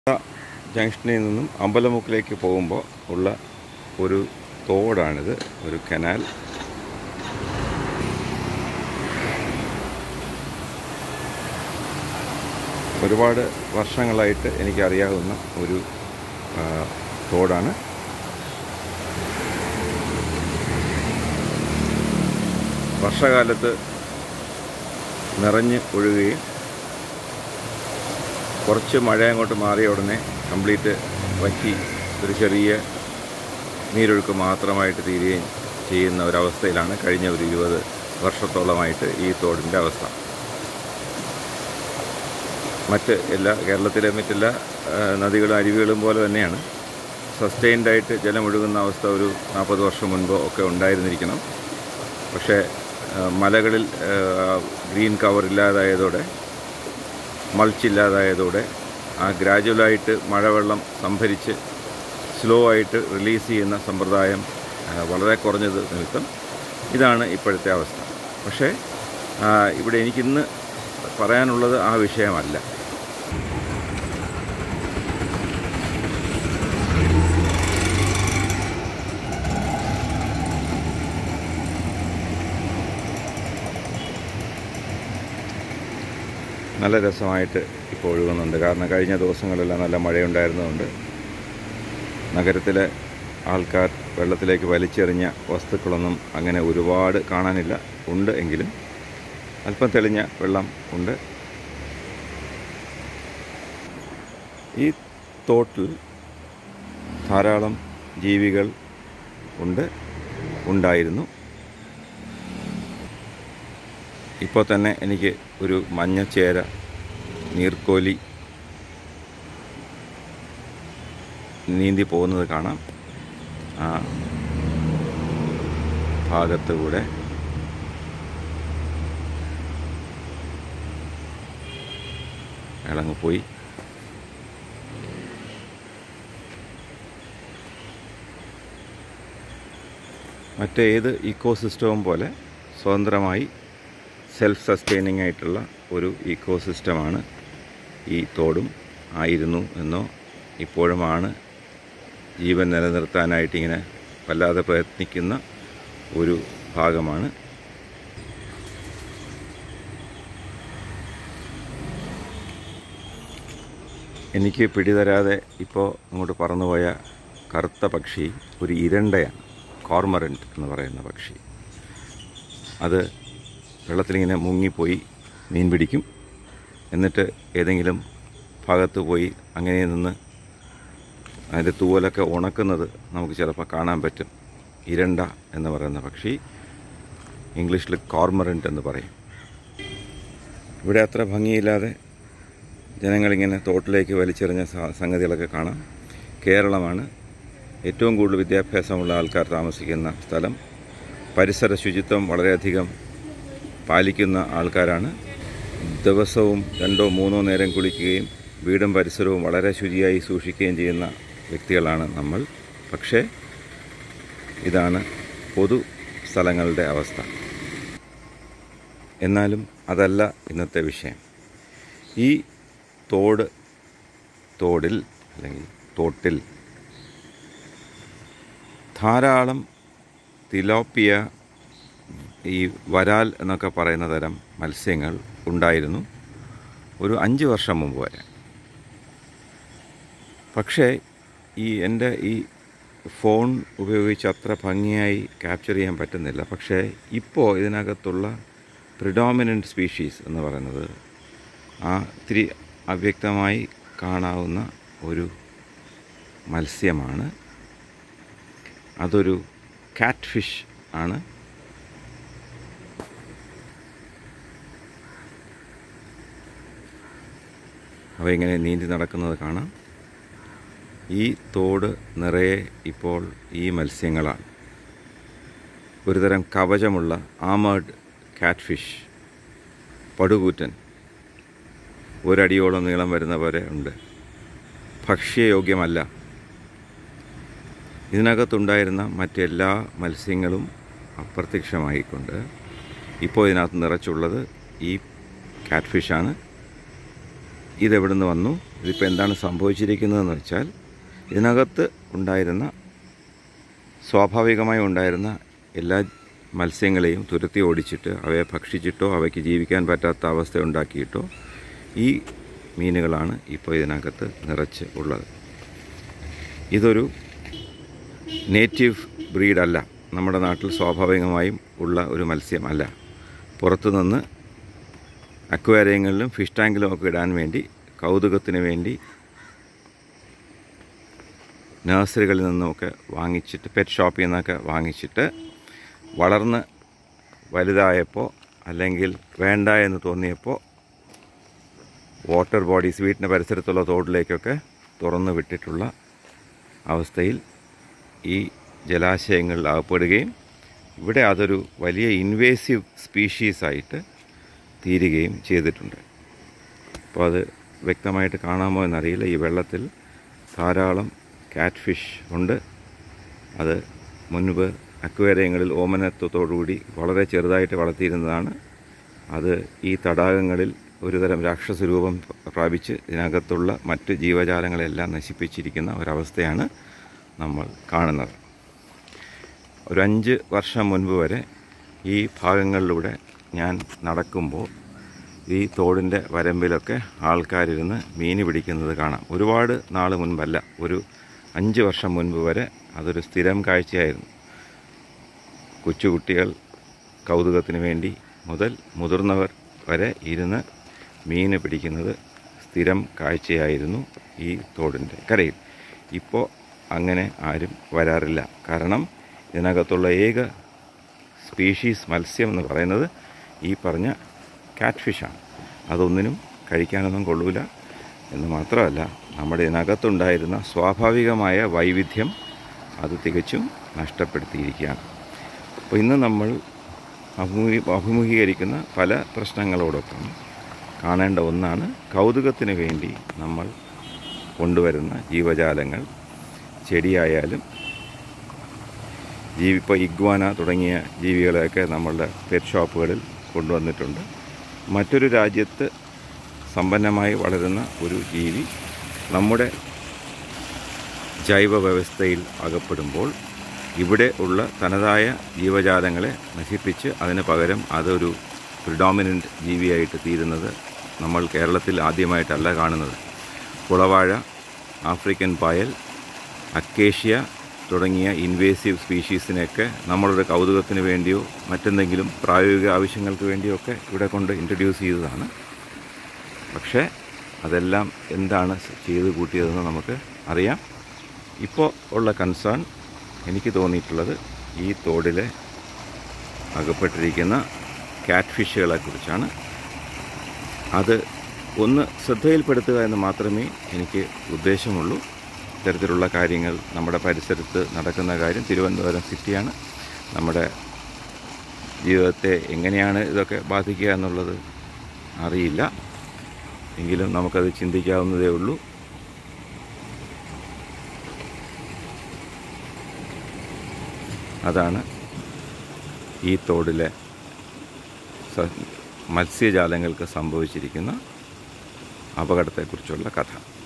ജംഗ്ഷനിൽ നിന്നും അമ്പലമുക്കിലേക്ക് പോകുമ്പോൾ ഉള്ള ഒരു തോടാണിത് ഒരു കനാൽ ഒരുപാട് വർഷങ്ങളായിട്ട് എനിക്കറിയാവുന്ന ഒരു ആ, തോടാണ് വർഷകാലത്ത് നിറഞ്ഞ് ഒഴുകുകയും കുറച്ച് മഴ അങ്ങോട്ട് മാറിയ ഉടനെ കംപ്ലീറ്റ് വറ്റി ഒരു ചെറിയ നീരൊഴുക്ക് മാത്രമായിട്ട് തീരുകയും ചെയ്യുന്ന ഒരവസ്ഥയിലാണ് കഴിഞ്ഞ ഒരു ഇരുപത് വർഷത്തോളമായിട്ട് ഈ തോടിൻ്റെ അവസ്ഥ മറ്റ് എല്ലാ കേരളത്തിലെ മറ്റെല്ലാ ആ, നദികളും അരുവികളും പോലെ തന്നെയാണ് സസ്റ്റെയിൻഡ് ആയിട്ട് ജലമൊഴുകുന്ന അവസ്ഥ ഒരു നാൽപ്പത് വർഷം മുൻപോ ഒക്കെ ഉണ്ടായിരുന്നിരിക്കണം പക്ഷേ ആ, മലകളിൽ ആ, ഗ്രീൻ കവർ ഇല്ലാതായതോടെ മൾച്ചില്ലാതായതോടെ ആ ഗ്രാജുവലായിട്ട് മഴവെള്ളം സംഭരിച്ച് സ്ലോ ആയിട്ട് റിലീസ് ചെയ്യുന്ന സമ്പ്രദായം ആ, വളരെ കുറഞ്ഞത് നിമിത്തം ഇതാണ് ഇപ്പോഴത്തെ അവസ്ഥ പക്ഷേ ആ, ഇവിടെ എനിക്കിന്ന് പറയാനുള്ളത് ആ വിഷയമല്ല നല്ല രസമായിട്ട് ഇപ്പോൾ ഒഴുകുന്നുണ്ട് കാരണം കഴിഞ്ഞ ദിവസങ്ങളെല്ലാം നല്ല മഴയുണ്ടായിരുന്നതുകൊണ്ട് നഗരത്തിലെ ആൾക്കാർ വെള്ളത്തിലേക്ക് വലിച്ചെറിഞ്ഞ വസ്തുക്കളൊന്നും അങ്ങനെ ഒരുപാട് കാണാനില്ല ഉണ്ട് എങ്കിലും അല്പം തെളിഞ്ഞ വെള്ളം ഉണ്ട് ഈ തോട്ടിൽ ധാരാളം ജീവികൾ ഉണ്ട് ഉണ്ടായിരുന്നു ഇപ്പോൾ തന്നെ എനിക്ക് ഒരു മഞ്ഞച്ചേര നീർക്കോലി നീന്തി പോകുന്നത് കാണാം ആ ഭാഗത്ത് കൂടെ അയാളങ്ങ് പോയി മറ്റേത് ഇക്കോ സിസ്റ്റവും പോലെ സ്വതന്ത്രമായി സെൽഫ് സസ്റ്റെയിനിങ് ആയിട്ടുള്ള ഒരു ഇക്കോ സിസ്റ്റമാണ് ഈ തോടും ആയിരുന്നു എന്നോ ഇപ്പോഴുമാണ് ജീവൻ നിലനിർത്താനായിട്ട് ഇങ്ങനെ വല്ലാതെ പ്രയത്നിക്കുന്ന ഒരു ഭാഗമാണ് എനിക്ക് പിടിതരാതെ ഇപ്പോൾ അങ്ങോട്ട് പറന്നുപോയ കറുത്ത പക്ഷി ഒരു ഇരണ്ടയാണ് കോർമറൻറ്റ് എന്ന് പറയുന്ന പക്ഷി അത് വെള്ളത്തിലിങ്ങനെ മുങ്ങിപ്പോയി മീൻ പിടിക്കും എന്നിട്ട് ഏതെങ്കിലും ഭാഗത്ത് പോയി അങ്ങനെ നിന്ന് അതിൻ്റെ തൂവലൊക്കെ ഉണക്കുന്നത് നമുക്ക് ചിലപ്പോൾ കാണാൻ പറ്റും ഇരണ്ട എന്ന് പറയുന്ന പക്ഷി ഇംഗ്ലീഷിൽ കോർമറൻറ്റ് എന്ന് പറയും ഇവിടെ അത്ര ഭംഗിയില്ലാതെ ജനങ്ങളിങ്ങനെ തോട്ടിലേക്ക് വലിച്ചെറിഞ്ഞ സ- സംഗതികളൊക്കെ കാണാം കേരളമാണ് ഏറ്റവും കൂടുതൽ വിദ്യാഭ്യാസമുള്ള ആൾക്കാർ താമസിക്കുന്ന സ്ഥലം പരിസര ശുചിത്വം വളരെയധികം പാലിക്കുന്ന ആൾക്കാരാണ് ദിവസവും രണ്ടോ മൂന്നോ നേരം കുളിക്കുകയും വീടും പരിസരവും വളരെ ശുചിയായി സൂക്ഷിക്കുകയും ചെയ്യുന്ന വ്യക്തികളാണ് നമ്മൾ പക്ഷേ ഇതാണ് പൊതു സ്ഥലങ്ങളുടെ അവസ്ഥ എന്നാലും അതല്ല ഇന്നത്തെ വിഷയം ഈ തോട് തോടിൽ അല്ലെങ്കിൽ തോട്ടിൽ ധാരാളം തിലോപ്പിയ ഈ വരാൽ എന്നൊക്കെ പറയുന്ന തരം മത്സ്യങ്ങൾ ഉണ്ടായിരുന്നു ഒരു അഞ്ച് വർഷം മുമ്പ് വരെ പക്ഷേ ഈ എൻ്റെ ഈ ഫോൺ ഉപയോഗിച്ച് അത്ര ഭംഗിയായി ക്യാപ്ചർ ചെയ്യാൻ പറ്റുന്നില്ല പക്ഷേ ഇപ്പോൾ ഇതിനകത്തുള്ള പ്രിഡോമിനൻറ്റ് സ്പീഷീസ് എന്ന് പറയുന്നത് ആ ഇത്തിരി അവ്യക്തമായി കാണാവുന്ന ഒരു മത്സ്യമാണ് അതൊരു കാറ്റ് ഫിഷ് ആണ് അവ ഇങ്ങനെ നീന്തി നടക്കുന്നത് കാണാം ഈ തോട് നിറയെ ഇപ്പോൾ ഈ മത്സ്യങ്ങളാണ് ഒരുതരം കവചമുള്ള ആമേർഡ് കാറ്റ് ഫിഷ് പടുകൂറ്റൻ ഒരടിയോളം നീളം വരുന്ന പോലെ ഉണ്ട് ഭക്ഷ്യയോഗ്യമല്ല ഇതിനകത്തുണ്ടായിരുന്ന മറ്റെല്ലാ മത്സ്യങ്ങളും അപ്രത്യക്ഷമായിക്കൊണ്ട് ഇപ്പോൾ ഇതിനകത്ത് നിറച്ചുള്ളത് ഈ കാറ്റ് ഫിഷാണ് ഇതെവിടെ നിന്ന് വന്നു ഇതിപ്പോൾ എന്താണ് സംഭവിച്ചിരിക്കുന്നതെന്ന് വെച്ചാൽ ഇതിനകത്ത് ഉണ്ടായിരുന്ന സ്വാഭാവികമായി ഉണ്ടായിരുന്ന എല്ലാ മത്സ്യങ്ങളെയും തുരത്തി ഓടിച്ചിട്ട് അവയെ ഭക്ഷിച്ചിട്ടോ അവയ്ക്ക് ജീവിക്കാൻ പറ്റാത്ത അവസ്ഥ ഉണ്ടാക്കിയിട്ടോ ഈ മീനുകളാണ് ഇപ്പോൾ ഇതിനകത്ത് നിറച്ച് ഉള്ളത് ഇതൊരു നേറ്റീവ് ബ്രീഡല്ല നമ്മുടെ നാട്ടിൽ സ്വാഭാവികമായും ഉള്ള ഒരു മത്സ്യമല്ല പുറത്തുനിന്ന് അക്വേറിയങ്ങളിലും ഫിഷ് ടാങ്കിലും ഒക്കെ ഇടാൻ വേണ്ടി കൗതുകത്തിന് വേണ്ടി നഴ്സറികളിൽ നിന്നുമൊക്കെ വാങ്ങിച്ചിട്ട് പെറ്റ് ഷോപ്പിൽ നിന്നൊക്കെ വാങ്ങിച്ചിട്ട് വളർന്ന് വലുതായപ്പോൾ അല്ലെങ്കിൽ വേണ്ട എന്ന് തോന്നിയപ്പോൾ വാട്ടർ ബോഡീസ് വീട്ടിൻ്റെ പരിസരത്തുള്ള തോട്ടിലേക്കൊക്കെ തുറന്നു വിട്ടിട്ടുള്ള അവസ്ഥയിൽ ഈ ജലാശയങ്ങളിൽ അകപ്പെടുകയും ഇവിടെ അതൊരു വലിയ ഇൻവേസീവ് സ്പീഷീസായിട്ട് തീരുകയും ചെയ്തിട്ടുണ്ട് അപ്പോൾ അത് വ്യക്തമായിട്ട് കാണാമോ എന്നറിയില്ല ഈ വെള്ളത്തിൽ ധാരാളം കാറ്റ് ഫിഷ് ഉണ്ട് അത് മുൻപ് അക്വേറിയങ്ങളിൽ ഓമനത്വത്തോടുകൂടി വളരെ ചെറുതായിട്ട് വളർത്തിയിരുന്നതാണ് അത് ഈ തടാകങ്ങളിൽ ഒരുതരം രാക്ഷസ രൂപം പ്രാപിച്ച് ഇതിനകത്തുള്ള മറ്റ് ജീവജാലങ്ങളെല്ലാം നശിപ്പിച്ചിരിക്കുന്ന ഒരവസ്ഥയാണ് നമ്മൾ കാണുന്നത് ഒരു അഞ്ച് വർഷം മുൻപ് വരെ ഈ ഭാഗങ്ങളിലൂടെ ഞാൻ നടക്കുമ്പോൾ ഈ തോടിൻ്റെ വരമ്പിലൊക്കെ ആൾക്കാരിരുന്ന് മീൻ പിടിക്കുന്നത് കാണാം ഒരുപാട് നാൾ മുൻപല്ല ഒരു അഞ്ച് വർഷം മുൻപ് വരെ അതൊരു സ്ഥിരം കാഴ്ചയായിരുന്നു കൊച്ചുകുട്ടികൾ കൗതുകത്തിന് വേണ്ടി മുതൽ മുതിർന്നവർ വരെ ഇരുന്ന് മീൻ പിടിക്കുന്നത് സ്ഥിരം കാഴ്ചയായിരുന്നു ഈ തോടിൻ്റെ കരയിൽ ഇപ്പോൾ അങ്ങനെ ആരും വരാറില്ല കാരണം ഇതിനകത്തുള്ള ഏക സ്പീഷീസ് മത്സ്യം എന്ന് പറയുന്നത് ഈ പറഞ്ഞ കാറ്റ് ഫിഷാണ് അതൊന്നിനും കഴിക്കാനൊന്നും കൊള്ളൂല എന്ന് മാത്രമല്ല നമ്മുടെ ഇതിനകത്തുണ്ടായിരുന്ന സ്വാഭാവികമായ വൈവിധ്യം അത് തികച്ചും നഷ്ടപ്പെടുത്തിയിരിക്കുകയാണ് അപ്പോൾ ഇന്ന് നമ്മൾ അഭിമുഖീ അഭിമുഖീകരിക്കുന്ന പല പ്രശ്നങ്ങളോടൊപ്പം കാണേണ്ട ഒന്നാണ് കൗതുകത്തിന് വേണ്ടി നമ്മൾ കൊണ്ടുവരുന്ന ജീവജാലങ്ങൾ ചെടിയായാലും ജീവി ഇപ്പോൾ ഇഗ്വാന തുടങ്ങിയ ജീവികളെയൊക്കെ നമ്മളുടെ പെറ്റ് ഷോപ്പുകളിൽ കൊണ്ടുവന്നിട്ടുണ്ട് മറ്റൊരു രാജ്യത്ത് സമ്പന്നമായി വളരുന്ന ഒരു ജീവി നമ്മുടെ ജൈവ വ്യവസ്ഥയിൽ അകപ്പെടുമ്പോൾ ഇവിടെ ഉള്ള തനതായ ജീവജാലങ്ങളെ നശിപ്പിച്ച് അതിന് പകരം അതൊരു പ്രിഡോമിനൻ്റ് ജീവിയായിട്ട് തീരുന്നത് നമ്മൾ കേരളത്തിൽ ആദ്യമായിട്ടല്ല കാണുന്നത് കുളവാഴ ആഫ്രിക്കൻ പായൽ അക്കേഷ്യ തുടങ്ങിയ ഇൻവേസീവ് സ്പീഷീസിനെയൊക്കെ നമ്മളൊരു കൗതുകത്തിന് വേണ്ടിയോ മറ്റെന്തെങ്കിലും പ്രായോഗിക ആവശ്യങ്ങൾക്ക് വേണ്ടിയോ ഒക്കെ ഇവിടെ കൊണ്ട് ഇൻട്രൊഡ്യൂസ് ചെയ്തതാണ് പക്ഷേ അതെല്ലാം എന്താണ് ചെയ്ത് കൂട്ടിയതെന്ന് നമുക്ക് അറിയാം ഇപ്പോൾ ഉള്ള കൺസേൺ എനിക്ക് തോന്നിയിട്ടുള്ളത് ഈ തോടിലെ അകപ്പെട്ടിരിക്കുന്ന കാറ്റ് ഫിഷുകളെ കുറിച്ചാണ് അത് ഒന്ന് ശ്രദ്ധയിൽപ്പെടുത്തുക എന്ന് മാത്രമേ എനിക്ക് ഉദ്ദേശമുള്ളൂ ഇത്തരത്തിലുള്ള കാര്യങ്ങൾ നമ്മുടെ പരിസരത്ത് നടക്കുന്ന കാര്യം തിരുവനന്തപുരം സിറ്റിയാണ് നമ്മുടെ ജീവിതത്തെ എങ്ങനെയാണ് ഇതൊക്കെ ബാധിക്കുക എന്നുള്ളത് അറിയില്ല എങ്കിലും നമുക്കത് ചിന്തിക്കാവുന്നതേ ഉള്ളൂ അതാണ് ഈ തോടിലെ സ- മത്സ്യജാലങ്ങൾക്ക് സംഭവിച്ചിരിക്കുന്ന അപകടത്തെക്കുറിച്ചുള്ള കഥ